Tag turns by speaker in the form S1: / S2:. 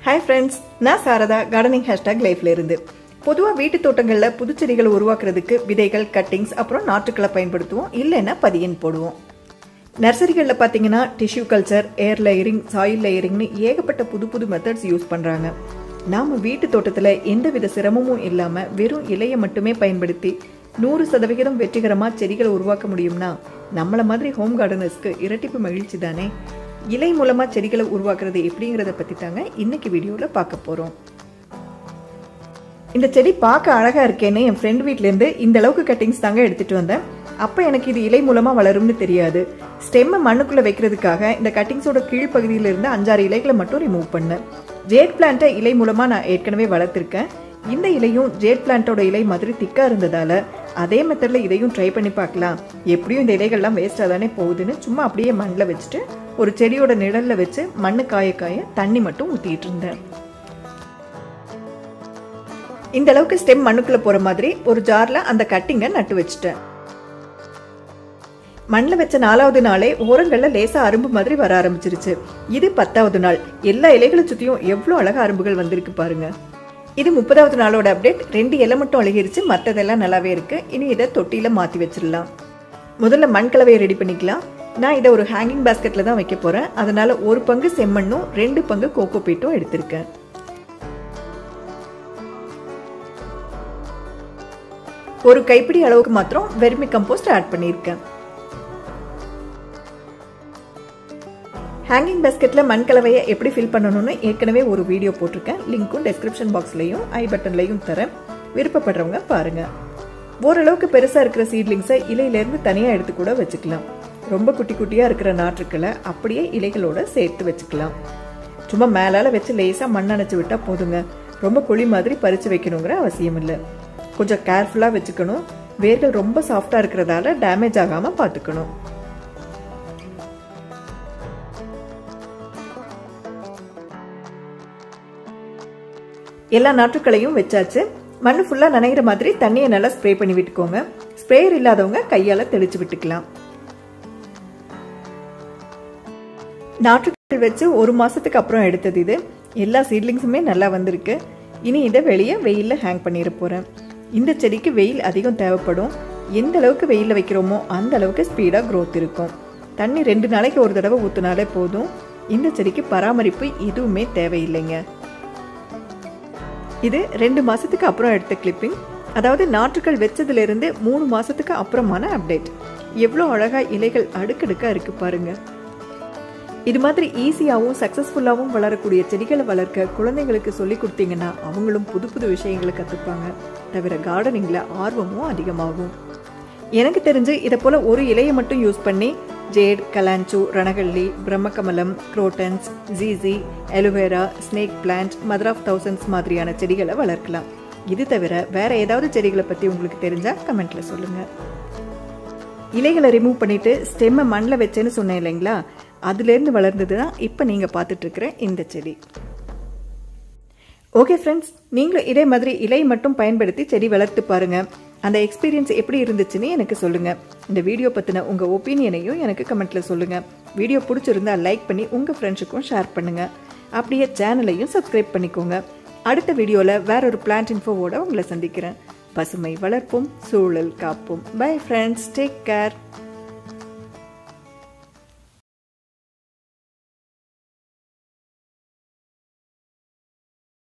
S1: hi friends நான் Saradha gardening hashtag லைஃப்ல இருந்து பொதுவாக வீட்டு தோட்டங்களில் புதுச்செடிகளை உருவாக்குறதுக்கு விதைகள் கட்டிங்ஸ் அப்புறம் நாற்றுக்களை பயன்படுத்துவோம் இல்லைன்னா பதியன் போடுவோம் நர்சரிகளில் பார்த்தீங்கன்னா tissue culture air layering soil லேயரிங்னு ஏகப்பட்ட புது புது மெத்தட்ஸ் யூஸ் பண்ணுறாங்க நாம் வீட்டு தோட்டத்தில் எந்தவித சிரமமும் இல்லாமல் வெறும் இலையை மட்டுமே பயன்படுத்தி நூறு சதவிகிதம் வெற்றிகரமாக செடிகளை உருவாக்க முடியும்னா நம்மள மாதிரி ஹோம் கார்டனர்ஸ்க்கு இரட்டிப்பு மகிழ்ச்சி தானே இலை மூலமாக செடிகளை உருவாக்குறது எப்படிங்கிறத பற்றி தாங்க இன்னைக்கு வீடியோவில் பார்க்க போகிறோம் இந்த செடி பார்க்க அழகா இருக்கேன்னு என் ஃப்ரெண்ட் வீட்லேருந்து இந்த அளவுக்கு கட்டிங்ஸ் தாங்க எடுத்துட்டு வந்தேன் அப்போ எனக்கு இது இலை மூலமா வளரும்னு தெரியாது ஸ்டெம்மை மண்ணுக்குள்ள வைக்கிறதுக்காக இந்த கட்டிங்ஸோட கீழ்ப்பகுதியில இருந்து அஞ்சாறு இலைகளை மட்டும் ரிமூவ் பண்ணேன் ஜேட் பிளான்ட்டை இலை மூலமா நான் ஏற்கனவே வளர்த்துருக்கேன் இந்த இலையும் ஜேட் பிளான்ட்டோட இலை மாதிரி திக்கா இருந்ததால அதே மெத்தட்ல இதையும் ட்ரை பண்ணி பார்க்கலாம் எப்படியும் இந்த இலைகள்லாம் வேஸ்டா தானே போகுதுன்னு சும்மா அப்படியே மண்ணில் வச்சுட்டு ஒரு செடியோட நிழல்ல வச்சு மண்ணு காய காய தண்ணி மட்டும் ஊத்திட்டு இருந்தேன் இந்த அளவுக்கு ஸ்டெம் மண்ணுக்குள்ள போற மாதிரி ஒரு ஜார்ல அந்த கட்டிங்கை நட்டு வச்சுட்டேன் மண்ணில் வச்ச நாலாவது நாளே ஓரங்கள்ல லேசா அரும்பு மாதிரி வர ஆரம்பிச்சிருச்சு இது பத்தாவது நாள் எல்லா இலைகளை சுத்தியும் எவ்வளோ அழகா அரும்புகள் வந்திருக்கு பாருங்க இது முப்பதாவது நாளோட அப்டேட் ரெண்டு இலை மட்டும் அழுகிருச்சு மற்றதெல்லாம் நல்லாவே இருக்கு இனி இதை தொட்டியில மாத்தி வச்சிடலாம் முதல்ல மண் கலவையை ரெடி பண்ணிக்கலாம் நான் இதை ஒரு ஹேங்கிங் பாஸ்கெட்ல தான் வைக்க போறேன் அதனால ஒரு பங்கு செம்மண்ணும் ரெண்டு பங்கு கோகோ பீட்டும் எடுத்திருக்கேன் ஒரு கைப்பிடி அளவுக்கு மாத்திரம் வெர்மி கம்போஸ்ட் ஆட் பண்ணியிருக்கேன் ஹேங்கிங் பேஸ்கெட்ல மண் கலவையை எப்படி ஃபில் பண்ணணும்னு ஏற்கனவே ஒரு வீடியோ போட்டிருக்கேன் லிங்க்கும் டெஸ்கிரிப்ஷன் பாக்ஸ்லையும் ஐ பட்டன்லையும் தரேன் விருப்பப்படுறவங்க பாருங்க ஓரளவுக்கு பெருசா இருக்கிற சீட்லிங்ஸை இலையிலேருந்து தனியா எடுத்து கூட வச்சுக்கலாம் ரொம்ப குட்டி குட்டியா இருக்கிற நாற்றுக்களை அப்படியே இலைகளோட சேர்த்து வச்சுக்கலாம் சும்மா மேலால வச்சு லேசா மண் அணைச்சு விட்டா போதுங்க ரொம்ப குழி மாதிரி பறிச்சு வைக்கணுங்கிற அவசியம் இல்லை கொஞ்சம் கேர்ஃபுல்லாக வச்சுக்கணும் வேர்கள் ரொம்ப சாஃப்டாக இருக்கிறதால டேமேஜ் ஆகாமல் பார்த்துக்கணும் எல்லா நாற்றுக்களையும் வச்சாச்சு மண் ஃபுல்லாக நனைகிற மாதிரி தண்ணியை நல்லா ஸ்ப்ரே பண்ணி விட்டுக்கோங்க ஸ்ப்ரேயர் இல்லாதவங்க கையால் தெளிச்சு விட்டுக்கலாம் நாற்றுக்கள் வச்சு ஒரு மாசத்துக்கு அப்புறம் எடுத்தது இது எல்லா சீட்லிங்ஸுமே நல்லா வந்திருக்கு இனி இதை வெளியே வெயிலில் ஹேங் பண்ணிட போகிறேன் இந்த செடிக்கு வெயில் அதிகம் தேவைப்படும் எந்த அளவுக்கு வெயிலில் வைக்கிறோமோ அந்த அளவுக்கு ஸ்பீடாக க்ரோத் இருக்கும் தண்ணி ரெண்டு நாளைக்கு ஒரு தடவை ஊற்றினாலே போதும் இந்த செடிக்கு பராமரிப்பு எதுவுமே தேவையில்லைங்க இது ரெண்டு மாசத்துக்கு அப்புறம் எடுத்த கிளிப்பிங் அதாவது நாற்றுக்கள் வச்சதுலேருந்து மூணு மாசத்துக்கு அப்புறமான அப்டேட் எவ்வளோ அழகா இலைகள் அடுக்கடுக்கா இருக்கு பாருங்க இது மாதிரி ஈஸியாகவும் சக்ஸஸ்ஃபுல்லாகவும் வளரக்கூடிய செடிகளை வளர்க்க குழந்தைங்களுக்கு சொல்லி கொடுத்தீங்கன்னா அவங்களும் புது புது விஷயங்களை கற்றுப்பாங்க தவிர கார்டனிங்கில் ஆர்வமும் அதிகமாகும் எனக்கு தெரிஞ்சு இதை போல் ஒரு இலையை மட்டும் யூஸ் பண்ணி ஜேட் கலாஞ்சு ரணகல்லி பிரம்மகமலம் குரோட்டன்ஸ் ஜீசி aloe vera snake plant mother of thousands மாதிரியான செடிகளை வளர்க்கலாம் இது தவிர வேற ஏதாவது செடிகளை பற்றி உங்களுக்கு தெரிஞ்சால் கமெண்ட்ல சொல்லுங்கள் இலைகளை ரிமூவ் பண்ணிட்டு ஸ்டெம்மை மண்ணில் வச்சேன்னு சொன்னேன் இல்லைங்களா அதுலேருந்து வளர்ந்தது தான் இப்போ நீங்கள் பார்த்துட்டு இருக்கிற இந்த செடி ஓகே ஃப்ரெண்ட்ஸ் நீங்களும் இதே மாதிரி இலை மட்டும் பயன்படுத்தி செடி வளர்த்து பாருங்க அந்த எக்ஸ்பீரியன்ஸ் எப்படி இருந்துச்சுன்னு எனக்கு சொல்லுங்க இந்த வீடியோ பற்றின உங்கள் ஒப்பீனியனையும் எனக்கு கமெண்ட்ல சொல்லுங்க வீடியோ பிடிச்சிருந்தா லைக் பண்ணி உங்கள் ஃப்ரெண்ட்ஸுக்கும் ஷேர் பண்ணுங்க அப்படியே சேனலையும் சப்ஸ்கிரைப் பண்ணிக்கோங்க அடுத்த வீடியோவில் வேற ஒரு பிளான்ட் இன்ஃபோவோட உங்களை சந்திக்கிறேன் பசுமை வளர்ப்போம் சூழல் காப்போம் பை ஃப்ரெண்ட்ஸ் டேக் கேர்